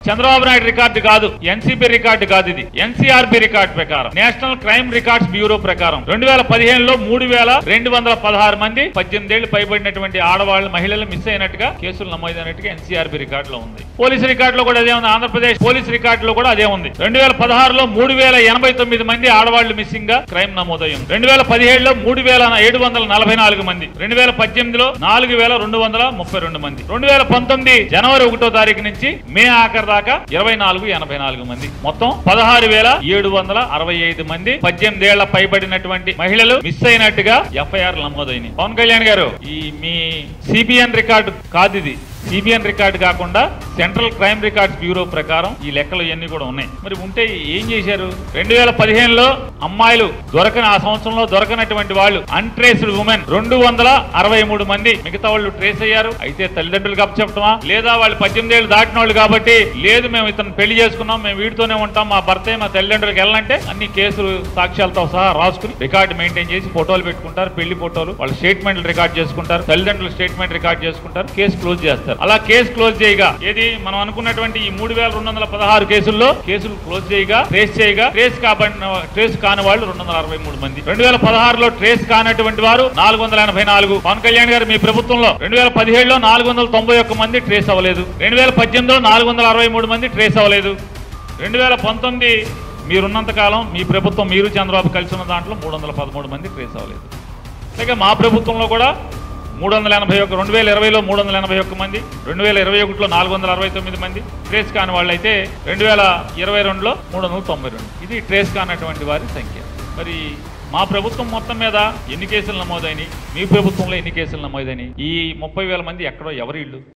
Chandrababu Naidu record కాదు NCB record కాదు ఇది ఎన్సీఆర్బి రికార్డు ప్రకారం నేషనల్ క్రైమ్ రికార్డ్స్ బ్యూరో ప్రకారం రెండు వేల పదిహేనులో మూడు వేల రెండు వందల పదహారు మంది పద్దెనిమిది ఏళ్లు పైబడినటువంటి ఆడవాళ్ళు మహిళలు మిస్ అయినట్టుగా కేసులు నమోదైనట్టుగా ఎన్సీఆర్బి రికార్డులో ఉంది పోలీసు రికార్డులో కూడా అదే ఉంది ఆంధ్రప్రదేశ్ పోలీసు రికార్డులో కూడా అదే ఉంది రెండు వేల పదహారులో మూడు వేల ఎనభై తొమ్మిది మంది ఆడవాళ్లు మిస్సింగ్ గా క్రైమ్ నమోదయ్యింది రెండు వేల పదిహేడులో మూడు వేల ఏడు వందల నలభై నాలుగు మంది రెండు వేల పద్దెనిమిదిలో నాలుగు వేల రెండు వందల ముప్పై రెండు మంది రెండు వేల పంతొమ్మిది జనవరి ఒకటో తారీఖు నుంచి మే ఆఖరి దాకా ఇరవై నాలుగు ఎనభై నాలుగు మంది మొత్తం పదహారు వేల ఏడు వందల అరవై ఐదు మంది పద్దెనిమిది ఏళ్ల పైబడినటువంటి మహిళలు మిస్ అయినట్టుగా ఎఫ్ఐఆర్ నమోదైనాయి పవన్ కళ్యాణ్ గారు ఈ మీ సిబిఎన్ రికార్డు కాదు ఇది సిబిఎన్ రికార్డు కాకుండా సెంట్రల్ క్రైమ్ రికార్డ్స్ బ్యూరో ప్రకారం ఈ లెక్కలు ఇవన్నీ కూడా ఉన్నాయి మరి ఉంటే ఏం చేశారు రెండు వేల పదిహేనులో అమ్మాయిలు దొరకని ఆ సంవత్సరంలో దొరకనటువంటి వాళ్ళు అన్ట్రేస్డ్ ఉమెన్ రెండు వందల అరవై మూడు మంది మిగతా వాళ్ళు ట్రేస్ అయ్యారు అయితే తల్లిదండ్రులు గప్ప చెప్పడమా లేదా వాళ్ళు పద్దెనిమిది ఏళ్ళు దాటిన వాళ్ళు కాబట్టి లేదు మేము ఇతను పెళ్లి చేసుకున్నాం మేము వీడితోనే ఉంటాం మా భర్తే మా తల్లిదండ్రులకు వెళ్ళాలంటే అన్ని కేసులు సాక్ష్యాలతో సహా రాసుకుని రికార్డు మెయింటైన్ చేసి ఫోటోలు పెట్టుకుంటారు పెళ్లి ఫోటోలు వాళ్ళ స్టేట్మెంట్లు రికార్డ్ చేసుకుంటారు తల్లిదండ్రుల స్టేట్మెంట్ రికార్డ్ చేసుకుంటారు కేసు క్లోజ్ చేస్తారు అలా కేసు క్లోజ్ చేయగా ఏది మనం అనుకున్నటువంటి ఈ మూడు వేల రెండు వందల పదహారు కేసుల్లో కేసులు క్లోజ్ చేయగా ట్రేస్ చేయగా ట్రేస్ కాబడిన ట్రేస్ కాని వాళ్ళు రెండు వందల అరవై మూడు మంది రెండు వేల పదహారులో ట్రేస్ కానటువంటి వారు నాలుగు వందల ఎనభై నాలుగు పవన్ కళ్యాణ్ గారు మీ ప్రభుత్వంలో రెండు వేల పదిహేడులో నాలుగు వందల తొంభై ఒక్క మంది ట్రేస్ అవ్వలేదు రెండు వేల పద్దెనిమిదిలో నాలుగు వందల అరవై మూడు మంది ట్రేస్ అవ్వలేదు రెండు వేల పంతొమ్మిది మీరున్నంత కాలం మీ ప్రభుత్వం మీరు చంద్రబాబు కలిసి ఉన్న దాంట్లో మూడు వందల పదమూడు మంది ట్రేస్ అవ్వలేదు అలాగే మా ప్రభుత్వంలో కూడా మూడు వందల ఎనభై ఒక్క రెండు వేల ఇరవైలో మూడు వందల ఎనభై ఒక్క మంది రెండు వేల ఇరవై ఒకటిలో నాలుగు వందల అరవై తొమ్మిది మంది ట్రేస్ కాని వాళ్ళైతే రెండు వేల ఇరవై రెండులో మూడు వందల తొంభై రెండు ఇది ట్రేస్ కానటువంటి వారి సంఖ్య మరి మా ప్రభుత్వం మొత్తం మీద ఎన్ని కేసులు నమోదైనవి మీ ప్రభుత్వంలో ఎన్ని కేసులు నమోదైనవి ఈ ముప్పై వేల మంది ఎక్కడో ఎవరి ఇళ్ళు